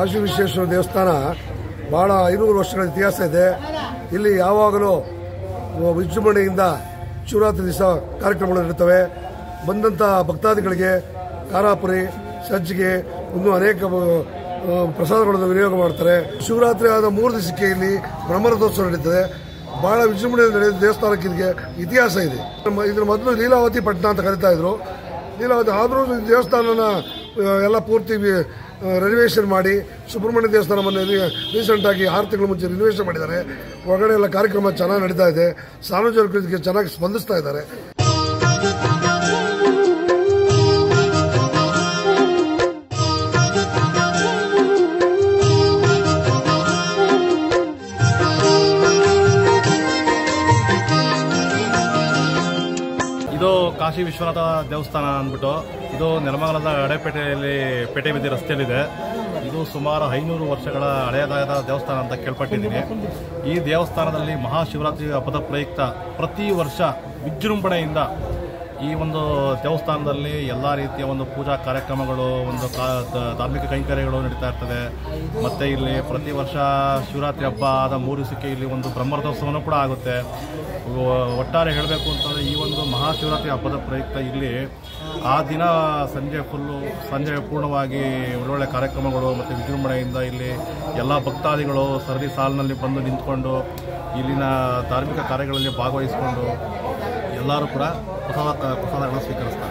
ಕಾಶಿ ವಿಶ್ವೇಶ್ವರ ದೇವಸ್ಥಾನ ಬಹಳ ಐನೂರು ವರ್ಷಗಳ ಇತಿಹಾಸ ಇದೆ ಇಲ್ಲಿ ಯಾವಾಗಲೂ ವಿಜೃಂಭಣೆಯಿಂದ ಶಿವರಾತ್ರಿ ದಿವಸ ಕಾರ್ಯಕ್ರಮಗಳು ನಡೀತವೆ ಬಂದಂಥ ಭಕ್ತಾದಿಗಳಿಗೆ ಖಾರಾಪುರಿ ಸಜ್ಜಿಗೆ ಇನ್ನೂ ಅನೇಕ ಆ, ಪ್ರಸಾದಗಳನ್ನು ವಿನಿಯೋಗ ಮಾಡ್ತಾರೆ ಶಿವರಾತ್ರಿ ಆದ ಮೂರು ದಿವಸಕ್ಕೆ ಇಲ್ಲಿ ಬ್ರಹ್ಮರಥೋತ್ಸವ ನಡೀತದೆ ಬಹಳ ವಿಜೃಂಭಣೆಯಿಂದ ನಡೆದ ದೇವಸ್ಥಾನಕ್ಕೆ ಇದಕ್ಕೆ ಇತಿಹಾಸ ಇದೆ ನಮ್ಮ ಇದ್ರ ಮೊದಲು ಲೀಲಾವತಿ ಪಟ್ಟಣ ಅಂತ ಕರಿತಾ ಇದ್ರು ಲೀಲಾವತಿ ಆದರೂ ದೇವಸ್ಥಾನನ ಆ, ಎಲ್ಲ ಪೂರ್ತಿ ರೆನಿವೇಷನ್ ಮಾಡಿ ಸುಬ್ರಹ್ಮಣ್ಯ ದೇವಸ್ಥಾನವನ್ನು ರೀಸೆಂಟ್ ಆಗಿ ಆರು ತಿಂಗಳ ಮುಂಚೆ ರಿನಿವೇಷನ್ ಮಾಡಿದ್ದಾರೆ ಒಳಗಡೆ ಎಲ್ಲ ಕಾರ್ಯಕ್ರಮ ಚೆನ್ನಾಗಿ ನಡೀತಾ ಇದೆ ಸಾರ್ವಜನಿಕರು ಇದಕ್ಕೆ ಚೆನ್ನಾಗಿ ಸ್ಪಂದಿಸ್ತಾ ಇದ್ದಾರೆ ಇದು ಕಾಶಿ ವಿಶ್ವನಾಥ ದೇವಸ್ಥಾನ ಅಂದ್ಬಿಟ್ಟು ಇದು ನೆಲಮಂಗಲದ ಹಳೇಪೇಟೆಯಲ್ಲಿ ಪೇಟೆ ಬೀದಿ ರಸ್ತೆಯಲ್ಲಿದೆ ಇದು ಸುಮಾರು ಐನೂರು ವರ್ಷಗಳ ಹಳೆಯದಾದ ದೇವಸ್ಥಾನ ಅಂತ ಕೇಳ್ಪಟ್ಟಿದ್ದೀನಿ ಈ ದೇವಸ್ಥಾನದಲ್ಲಿ ಮಹಾಶಿವರಾತ್ರಿ ಹಬ್ಬದ ಪ್ರಯುಕ್ತ ಪ್ರತಿ ವರ್ಷ ವಿಜೃಂಭಣೆಯಿಂದ ಈ ಒಂದು ದೇವಸ್ಥಾನದಲ್ಲಿ ಎಲ್ಲ ರೀತಿಯ ಒಂದು ಪೂಜಾ ಕಾರ್ಯಕ್ರಮಗಳು ಒಂದು ಕಾ ದ- ಧಾರ್ಮಿಕ ಕೈಂಕರ್ಯಗಳು ನಡೀತಾ ಇರ್ತದೆ ಮತ್ತು ಇಲ್ಲಿ ಪ್ರತಿ ವರ್ಷ ಶಿವರಾತ್ರಿ ಹಬ್ಬ ಆದ ಮೂರು ದಿವಸಕ್ಕೆ ಇಲ್ಲಿ ಒಂದು ಬ್ರಹ್ಮರಥೋತ್ಸವನೂ ಕೂಡ ಆಗುತ್ತೆ ಒ- ಒಟ್ಟಾರೆ ಹೇಳಬೇಕು ಅಂತಂದರೆ ಈ ಒಂದು ಮಹಾಶಿವರಾತ್ರಿ ಹಬ್ಬದ ಪ್ರಯುಕ್ತ ಇಲ್ಲಿ ಆ ದಿನ ಸಂಜೆ ಫುಲ್ಲು ಸಂಜೆ ಪೂರ್ಣವಾಗಿ ಒಳ್ಳೊಳ್ಳೆ ಕಾರ್ಯಕ್ರಮಗಳು ಮತ್ತು ವಿಜೃಂಭಣೆಯಿಂದ ಇಲ್ಲಿ ಎಲ್ಲ ಭಕ್ತಾದಿಗಳು ಸರದಿ ಸಾಲಿನಲ್ಲಿ ಬಂದು ನಿಂತ್ಕೊಂಡು ಇಲ್ಲಿನ ಧಾರ್ಮಿಕ ಕಾರ್ಯಗಳಲ್ಲಿ ಭಾಗವಹಿಸಿಕೊಂಡು ಎಲ್ಲರೂ ಕೂಡ ಪ್ರಸಾದ ಪ್ರಸಾದಗಳನ್ನು ಸ್ವೀಕರಿಸ್ತಾರೆ